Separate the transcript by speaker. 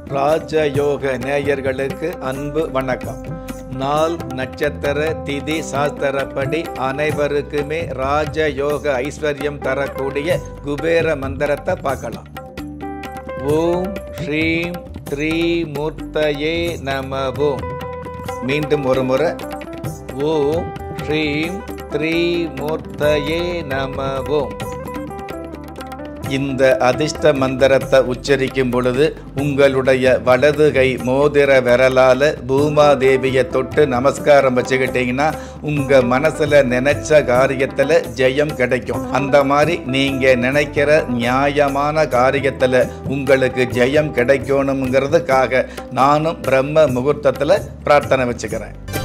Speaker 1: ராஜயோக நேயர்களுக்கு அன்பு வணக்கம் நாள் நட்சத்திர திதி சாஸ்திரப்படி அனைவருக்குமே ராஜயோக ஐஸ்வர்யம் தரக்கூடிய குபேர மந்திரத்தை பார்க்கலாம் ஓம் ஸ்ரீம் த்ரீமூர்த்தயே நம ஓம் மீண்டும் ஒரு முறை ஓம் ஸ்ரீம் த்ரீமூர்த்தயே நம ஓம் இந்த அதிர்ஷ்ட மந்திரத்தை உச்சரிக்கும் பொழுது உங்களுடைய வலது கை மோதிர விரலால பூமாதேவியை தொட்டு நமஸ்காரம் வச்சுக்கிட்டீங்கன்னா உங்க மனசுல நினைச்ச காரியத்துல ஜெயம் கிடைக்கும் அந்த மாதிரி நீங்க நினைக்கிற நியாயமான காரியத்துல உங்களுக்கு ஜெயம் கிடைக்கணுங்கிறதுக்காக நானும் பிரம்ம முகூர்த்தத்துல பிரார்த்தனை வச்சுக்கிறேன்